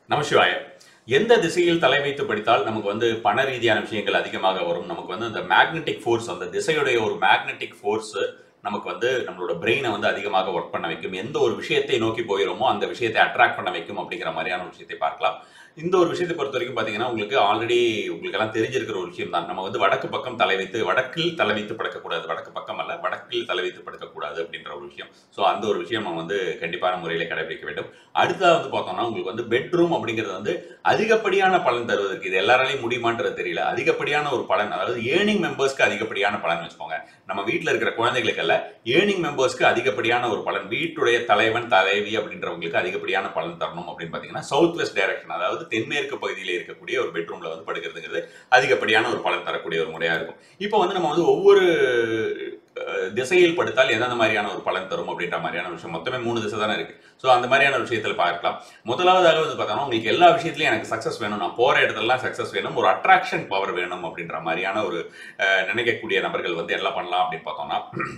நமசிவாய எந்த திசையில் தலை வைத்து படித்தால் நமக்கு வந்து பண ரீதியான விஷயங்கள் அதிகமாக வரும் நமக்கு வந்து அந்த மேக்னெட்டிக் ஃபோர்ஸ் அந்த திசையுடைய ஒரு மேக்னெட்டிக் ஃபோர்ஸ் நமக்கு வந்து நம்மளோட பிரெயினை வந்து அதிகமாக ஒர்க் பண்ண வைக்கும் எந்த ஒரு விஷயத்தை நோக்கி போயிடுமோ அந்த விஷயத்தை அட்ராக்ட் பண்ண வைக்கும் அப்படிங்கிற மாதிரியான ஒரு விஷயத்தை பார்க்கலாம் இந்த ஒரு விஷயத்தை பொறுத்த வரைக்கும் பார்த்தீங்கன்னா உங்களுக்கு ஆல்ரெடி உங்களுக்கு எல்லாம் தெரிஞ்சிருக்கிற ஒரு விஷயம் தான் நம்ம வந்து வடக்கு பக்கம் தலை வைத்து வடக்கில் தலை வைத்து படுக்கக்கூடாது வடக்கு பக்கம் அல்ல வடக்கில் தலை வைத்து படுக்கக்கூடாது அப்படின்ற ஒரு விஷயம் ஸோ அந்த ஒரு விஷயம் நம்ம வந்து கண்டிப்பான முறையில் கடைபிடிக்க வேண்டும் அடுத்ததாக வந்து பார்த்தோம்னா உங்களுக்கு வந்து பெட்ரூம் அப்படிங்கிறது வந்து அதிகப்படியான பலன் தருவதற்கு இது எல்லாராலையும் முடியுமான்றது தெரியல அதிகப்படியான ஒரு பலன் அதாவது ஏர்னிங் மெம்பர்ஸ்க்கு அதிகப்படியான பலன் வச்சுக்கோங்க நம்ம வீட்டில் இருக்கிற குழந்தைகளுக்கு அல்ல ஏர்னிங் மெம்பர்ஸ்க்கு அதிகப்படியான ஒரு பலன் வீட்டுடைய தலைவன் தலைவி அப்படின்றவங்களுக்கு அதிகப்படியான பலன் தரணும் அப்படின்னு பார்த்தீங்கன்னா சவுத் வெஸ்ட் டைரக்ஷன் அதாவது தென்மேற்கு பகுதியில் இருக்கக்கூடிய ஒரு பெட்ரூம்ல வந்து படுக்கிறதுங்கிறது அதிகப்படியான ஒரு பலன் தரக்கூடிய ஒரு முறையா இருக்கும் இப்போ வந்து நம்ம வந்து ஒவ்வொரு அஹ், திசையில் படுத்தால் எந்தெந்த மாதிரியான ஒரு பலன் தரும் அப்படின்ற மாதிரியான விஷயம் மொத்தமே மூணு திசை தானே இருக்கு ஸோ அந்த மாதிரியான விஷயத்தில் பார்க்கலாம் முதலாவதாக வந்து பார்த்தோம்னா உங்களுக்கு எல்லா விஷயத்துலையும் எனக்கு சக்ஸஸ் வேணும் நான் போற இடத்துலலாம் சக்ஸஸ் வேணும் ஒரு அட்ராக்ஷன் பவர் வேணும் அப்படின்ற மாதிரியான ஒரு அஹ், நினைக்கக்கூடிய நபர்கள் வந்து என்ன பண்ணலாம் அப்படின்னு பார்த்தோம்னா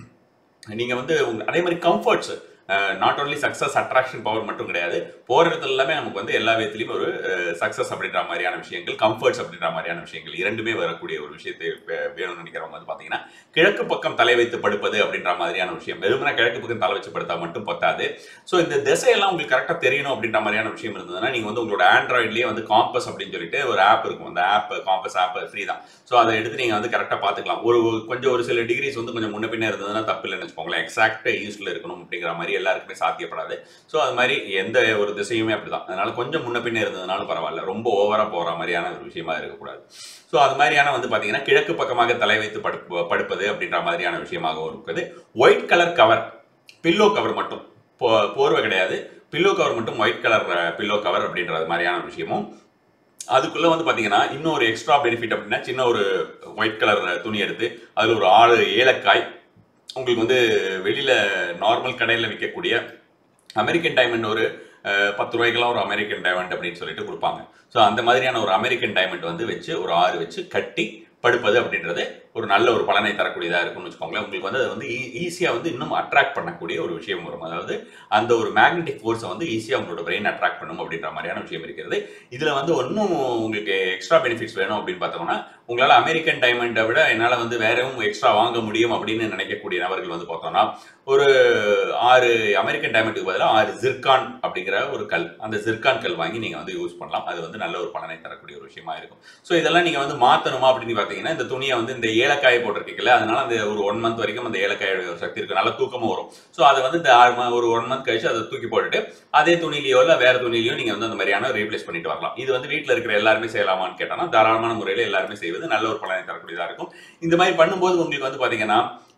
நீங்க வந்து உங்க- அதே மாதிரி comforts not only success attraction power மட்டும் கிடையாது போற இடத்துல எல்லாமே நமக்கு வந்து எல்லா விதத்துலையும் ஒரு சக்ஸஸ் அப்படின்ற மாதிரியான விஷயங்கள் கம்ஃபர்ட்ஸ் அப்படின்ற மாதிரியான விஷயங்கள் இரண்டுமே வரக்கூடிய ஒரு விஷயத்தை வே- வேணும்னு நினைக்கிறவங்க வந்து பாத்தீங்கன்னா கிழக்கு பக்கம் தலை வைத்து படுப்பது அப்படின்ற மாதிரியான விஷயம் வெறுமனே கிழக்கு பக்கம் தலை வச்சு படுத்தா மட்டும் பத்தாது ஸோ இந்த திசையெல்லாம் உங்களுக்கு கரெக்டாக தெரியணும் அப்படின்ற மாதிரியான விஷயம் இருந்ததுன்னா நீங்கள் வந்து உங்களோட ஆண்ட்ராய்ட்லேயே வந்து காம்பஸ் அப்படின்னு சொல்லிட்டு ஒரு ஆப் இருக்கும் அந்த ஆப் காம்பஸ் ஆப் ஃப்ரீ தான் ஸோ அதை எடுத்து நீங்கள் வந்து கரெக்டாக பார்த்துக்கலாம் ஒரு ஒரு- கொஞ்சம் ஒரு சில டிகிரிஸ் வந்து கொஞ்சம் முன்ன பின்ன இருந்ததுன்னா தப்பு இல்லைன்னு வச்சுக்கோங்களேன் எக்ஸாக்டாக யூஸில் இருக்கணும் அப்படிங்கிற மாதிரி எல்லாருக்குமே சாத்தியப்படாது ஸோ அது மாதிரி எந்த ஒரு திசையுமே அப்படிதான் அதனால கொஞ்சம் முன்ன பின்ன இருந்ததுனாலும் பரவாயில்ல ரொம்ப ஓவராக போகிற மாதிரியான ஒரு விஷயமா இருக்கக்கூடாது ஸோ அது மாதிரியான வந்து பார்த்தீங்கன்னா கிழக்கு பக்கமாக தலை வைத்து படுப்பு படுப்பது அப்படின்ற மாதிரியான விஷயமாகவும் இருக்குது white colour cover pillow cover மட்டும் போ- போர்வை கிடையாது பில்லோ கவர் மட்டும் ஒயிட் கலர் பில்லோ கவர் அப்படின்றது மாதிரியான விஷயமும் அதுக்குள்ள வந்து பாத்தீங்கன்னா இன்னும் ஒரு எக்ஸ்ட்ரா பெனிஃபிட் அப்படின்னா சின்ன ஒரு ஒயிட் கலர் துணி எடுத்து அதுல ஒரு ஆறு ஏலக்காய் உங்களுக்கு வந்து வெளியில நார்மல் கடையில் விற்கக்கூடிய அமெரிக்கன் டைமண்ட் ஒரு அஹ், பத்து ரூபாய்க்கெல்லாம் ஒரு அமெரிக்கன் டைமண்ட் அப்படின்னு சொல்லிட்டு கொடுப்பாங்க ஸோ அந்த மாதிரியான ஒரு அமெரிக்கன் டைமண்ட் வந்து வச்சு ஒரு ஆறு வச்சு கட்டி படுப்பது அப்படின்றது ஒரு நல்ல ஒரு பலனை தரக்கூடியதாக இருக்கும்னு வச்சுக்கோங்களேன் உங்களுக்கு வந்து அது வந்து ஈஸியாக வந்து இன்னும் அட்ராக்ட் பண்ணக்கூடிய ஒரு விஷயம் வரும் அதாவது அந்த ஒரு மேக்னெட்டிக் ஃபோர்ஸை வந்து ஈஸியாக உங்களோட பிரெயின் அட்ராக்ட் பண்ணும் அப்படின்ற மாதிரியான விஷயம் இருக்கிறது இதில் வந்து இன்னும் உங்களுக்கு எக்ஸ்ட்ரா பெனிஃபிட்ஸ் வேணும் அப்படின்னு பார்த்தோம்னா உங்களால் அமெரிக்கன் டைமண்டை விட என்னால் வந்து வேறவும் எக்ஸ்ட்ரா வாங்க முடியும் அப்படின்னு நினைக்கக்கூடிய நபர்கள் வந்து பார்த்தோம்னா ஒரு ஆறு அமெரிக்கன் டைமண்டுக்கு பதிலாக ஆறு ஜிர்கான் அப்படிங்கிற ஒரு கல் அந்த ஜிர்கான் கல் வாங்கி நீங்கள் வந்து யூஸ் பண்ணலாம் அது வந்து நல்ல ஒரு பலனை தரக்கூடிய ஒரு விஷயமா இருக்கும் ஸோ இதெல்லாம் நீங்கள் வந்து மாற்றணுமா அப்படின்னு பார்த்தீங்கன்னா இந்த துணியை வந்து இந்த ஏலக்காயை போட்டிருக்கீங்கல்ல அதனால அந்த ஒரு ஒன் மந்த் வரைக்கும் அந்த ஏலக்காயோட ஒரு சக்தி இருக்கு நல்லா தூக்கமும் வரும் ஸோ அதை வந்து இந்த ஆறு மா- ஒரு ஒன் மந்த் கழிச்சு அதை தூக்கி போட்டுட்டு அதே துணிலையோ இல்லை வேற துணிலையோ நீங்கள் வந்து அந்த மாதிரியான ரீப்ளேஸ் பண்ணிட்டு வரலாம் இது வந்து வீட்டில் இருக்கிற எல்லாருமே செய்யலாமான்னு கேட்டோம்னா தாராளமான முறையில் எல்லாருமே செய்வது நல்ல ஒரு பலனை தரக்கூடியதாக இருக்கும் இந்த மாதிரி பண்ணும்போது உங்களுக்கு வந்து பார்த்தீங்கன்னா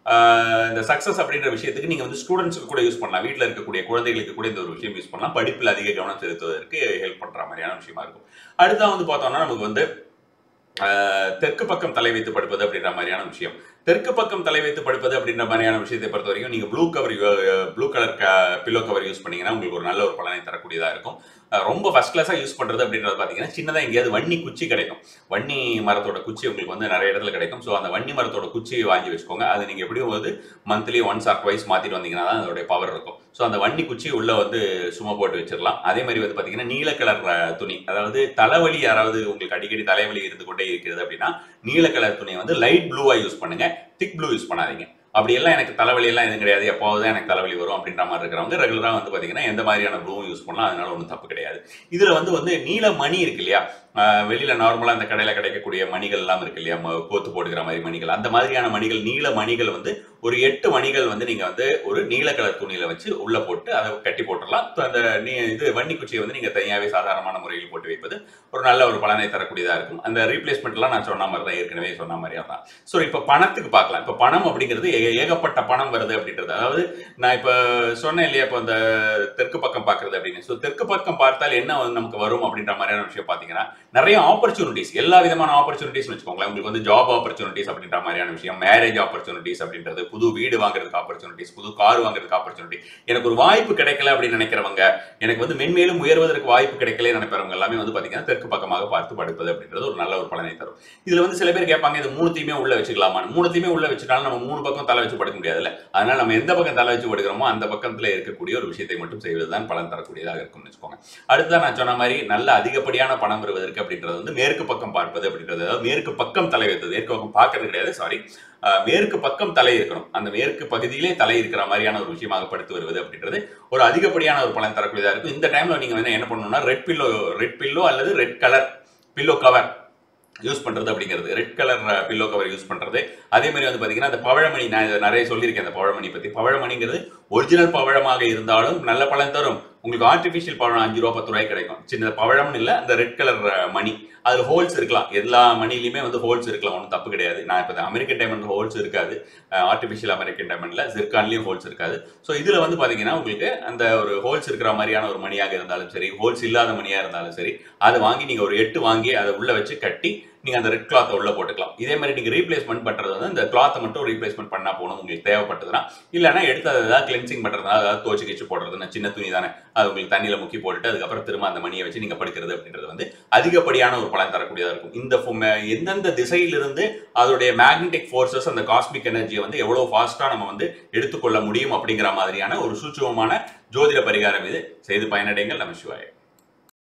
ஆஹ் இந்த சக்ஸஸ் அப்படின்ற விஷயத்துக்கு நீங்கள் வந்து ஸ்டூடெண்ட்ஸ்க்கு கூட யூஸ் பண்ணலாம் வீட்டில் இருக்கக்கூடிய குழந்தைகளுக்கு கூட இந்த ஒரு விஷயம் யூஸ் பண்ணலாம் படிப்பில் அதிக கவனம் செலுத்துவதற்கு ஹெல்ப் பண்ணுற மாதிரியான விஷயமா இருக்கும் அடுத்தா வந்து பார்த்தோம்னா நமக்கு வந்து ஆஹ் தெற்கு பக்கம் தலை வைத்து படுப்பது அப்படின்ற மாதிரியான விஷயம் தெற்கு பக்கம் தலை வைத்து படுப்பது அப்படின்ற மாதிரியான விஷயத்தை பொறுத்த வரைக்கும் நீங்கள் blue cover blue colour pillow cover use பண்ணீங்கன்னா உங்களுக்கு ஒரு நல்ல ஒரு பலனை தரக்கூடியதாக இருக்கும் அஹ் ரொம்ப ஃபர்ஸ்ட் கிளாஸாக யூஸ் பண்ணுறது அப்படின்றது பார்த்தீங்கன்னா சின்னதாக எங்கேயாவது வன்னி குச்சி கிடைக்கும் வன்னி மரத்தோட குச்சி உங்களுக்கு வந்து நிறைய இடத்துல கிடைக்கும் ஸோ அந்த வன்னி மரத்தோட குச்சி வாங்கி வச்சுக்கோங்க அது நீங்கள் எப்படியும் வந்து மந்த்லி ஒன்ஸ் ஆர் ட்வைஸ் மாற்றிட்டு வந்தீங்கன்னா தான் அதோடைய பவர் இருக்கும் ஸோ அந்த வன்னி குச்சி உள்ளே வந்து சும்மா போட்டு வச்சிடலாம் அதே மாதிரி வந்து பார்த்தீங்கன்னா நீல கலர் அஹ், துணி அதாவது தலைவலி யாராவது உங்களுக்கு அடிக்கடி தலைவலி இருந்து கொண்டே இருக்கிறது அப்படின்னா நீல கலர் துணியை வந்து லைட் ப்ளூவாக யூஸ் பண்ணுங்க திக் ப்ளூ யூஸ் பண்ணாதீங்க அப்படி எல்லாம் எனக்கு தலைவலி எல்லாம் எதுவும் கிடையாது எப்போது தான் எனக்கு தலைவலி வரும் அப்படின்ற மாதிரி இருக்கிறவங்க ரெகுலராக வந்து பார்த்தீங்கன்னா எந்த மாதிரியான ப்ளூவும் யூஸ் பண்ணலாம் அதனால ஒன்றும் தப்பு கிடையாது இதில் வந்து வந்து நீல மணி இருக்கு இல்லையா ஆஹ் வெளியில நார்மலாக அந்த கடையில் கிடைக்கக்கூடிய மணிகள் எல்லாம் இருக்கு இல்லையா ம- கோத்து போட்டுக்கிற மாதிரி மணிகள் அந்த மாதிரியான மணிகள் நீல மணிகள் வந்து ஒரு எட்டு மணிகள் வந்து நீங்க வந்து ஒரு நீல கலர் துணியில வச்சு உள்ள போட்டு அதை கட்டி போட்டுடலாம் So அந்த நீ இது வன்னி குச்சியை வந்து நீங்க தனியாவே சாதாரணமான முறையில் போட்டு வைப்பது ஒரு நல்ல ஒரு பலனை தரக்கூடியதா இருக்கும் அந்த ரீப்ளேஸ்மெண்ட்லாம் நான் சொன்ன மாதிரி தான் ஏற்கனவே சொன்ன மாதிரியா தான் ஸோ இப்போ பணத்துக்கு பார்க்கலாம் இப்போ பணம் அப்படிங்கிறது ஏ- ஏகப்பட்ட பணம் வருது அப்படின்றது அதாவது நான் இப்போ சொன்னேன் இல்லையா இப்போ இந்த தெற்கு பக்கம் பார்க்கறது அப்படின்னு ஸோ தெற்கு பக்கம் பார்த்தால் என்ன வந்து நமக்கு வரும் அப்படின்ற மாதிரியான விஷயம் பார்த்தீங்கன்னா நிறைய ஆப்பர்ச்சுனிட்டிஸ் எல்லா விதமான ஆப்பர்ச்சுனிட்டிஸ் வச்சுக்கோங்களேன் உங்களுக்கு வந்து ஜாப் ஆப்பர்ச்சுனிட்டிஸ் அப்படின்ற மாதிரியான விஷயம் மேரேஜ் ஆப்பர்ச்சுனிட்டிஸ் அப்படின்றது புது வீடு வாங்குறதுக்கு ஆப்பர்ச்சுனிட்டிஸ் புது கார் வாங்குறதுக்கு ஆப்பர்ச்சுனிட்டி எனக்கு ஒரு வாய்ப்பு கிடைக்கல அப்படின்னு நினைக்கிறவங்க எனக்கு வந்து மென்மேலும் உயர்வதற்கு வாய்ப்பு கிடைக்கல நினைப்பவங்க எல்லாமே வந்து பாத்தீங்கன்னா தெற்கு பக்கமாக பார்த்து படுப்பது அப்படின்றது ஒரு நல்ல ஒரு பலனை தரும் இதுல வந்து சில பேர் கேட்பாங்க இது மூணுத்தையுமே உள்ள வச்சுக்கலாமா மூணுத்தையுமே உள்ள வச்சுட்டாலும் நம்ம மூணு பக்கம் தலை வச்சு படுக்க முடியாதுல்ல அதனால நம்ம எந்த பக்கம் தலை வச்சு படுக்கிறோமோ அந்த பக்கத்துல இருக்கக்கூடிய ஒரு விஷயத்தை மட்டும் செய்வதுதான் பலன் தரக்கூடியதாக இருக்கும்னு வச்சுக்கோங்க அடுத்ததான் நான் சொன்ன மாதிரி நல்ல அதிகப்படியான பணம் வருவதற்கு அப்படின்றது வந்து மேற்கு பக்கம் பார்ப்பது அப்படின்றது அதாவது மேற்கு பக்கம் தலை வைத்தது மேற்கு பக்கம் பார்க்கறது கிடையாது சாரி மேற்கு பக்கம் தலை இருக்கணும் அந்த மேற்கு பகுதியிலே தலை இருக்கிற மாதிரியான ஒரு விஷயமாக படுத்து வருவது அப்படின்றது ஒரு அதிகப்படியான ஒரு பலன் தரக்கூடியதாக இருக்கும் இந்த டைம்ல நீங்க வந்து என்ன பண்ணணும்னா ரெட் பில்லோ ரெட் பில்லோ அல்லது red colour pillow cover use பண்றது அப்படிங்கிறது red colour pillow cover use பண்றது அதே மாதிரி வந்து பாத்தீங்கன்னா அந்த பவழமணி நான் இதை நிறைய சொல்லியிருக்கேன் அந்த பவழமணி பத்தி பவழமணிங்கிறது ஒரிஜினல் பவழமாக இருந்தாலும் நல்ல பலன் தரும் உங்களுக்கு ஆர்டிஃபிஷியல் பழம் அஞ்சு ரூபா பத்து ரூபாய் கிடைக்கும் சின்ன பவழம்னு இல்லை அந்த ரெட் கலர் மணி அதில் ஹோல்ஸ் இருக்கலாம் எல்லா மணிலையுமே வந்து ஹோல்ஸ் இருக்கலாம் ஒன்றும் தப்பு கிடையாது நான் இப்போ அமெரிக்கன் டைமண்ட் ஹோல்ஸ் இருக்காது ஆர்டிஃபிஷியல் அமெரிக்கன் டைமண்ட்ல ஜிர்கான்லேயும் ஹோல்ஸ் இருக்காது ஸோ இதில் வந்து பார்த்தீங்கன்னா உங்களுக்கு அந்த ஒரு ஹோல்ஸ் இருக்கிற மாதிரியான ஒரு மணியாக இருந்தாலும் சரி ஹோல்ஸ் இல்லாத மணியாக இருந்தாலும் சரி அதை வாங்கி நீங்கள் ஒரு எட்டு வாங்கி அதை உள்ள வச்சு கட்டி நீங்கள் அந்த ரெட் கிளாத்தை உள்ள போட்டுக்கலாம் இதே மாதிரி நீங்கள் ரீப்ளேஸ்மெண்ட் பண்ணுறது வந்து இந்த கிளாத்தை மட்டும் ரீப்ளேஸ்மெண்ட் பண்ணால் போகணும் உங்களுக்கு தேவைப்பட்டதுன்னா இல்லைன்னா எடுத்து அதை ஏதாவது கிளென்சிங் பண்ணுறதுனா அதாவது தோச்சு கிச்சு போடுறதுன்னா சின்ன துணி தானே அது உங்களுக்கு தண்ணியில் முக்கி போட்டுட்டு அதுக்கப்புறம் திரும்ப அந்த மணியை வச்சு நீங்கள் படுக்கிறது அப்படின்றது வந்து அதிகப்படியான ஒரு பலன் தரக்கூடியதாக இருக்கும் இந்த ஃபு- ம- எந்தெந்த திசையிலிருந்து அதோடைய மேக்னெட்டிக் ஃபோர்ஸஸ் அந்த காஸ்மிக் எனர்ஜியை வந்து எவ்வளோ ஃபாஸ்ட்டாக நம்ம வந்து எடுத்துக்கொள்ள முடியும் அப்படிங்கிற மாதிரியான ஒரு சூட்சுமமான ஜோதிட பரிகாரம் இது செய்து பயனடைங்கள் நம்ம சிவாய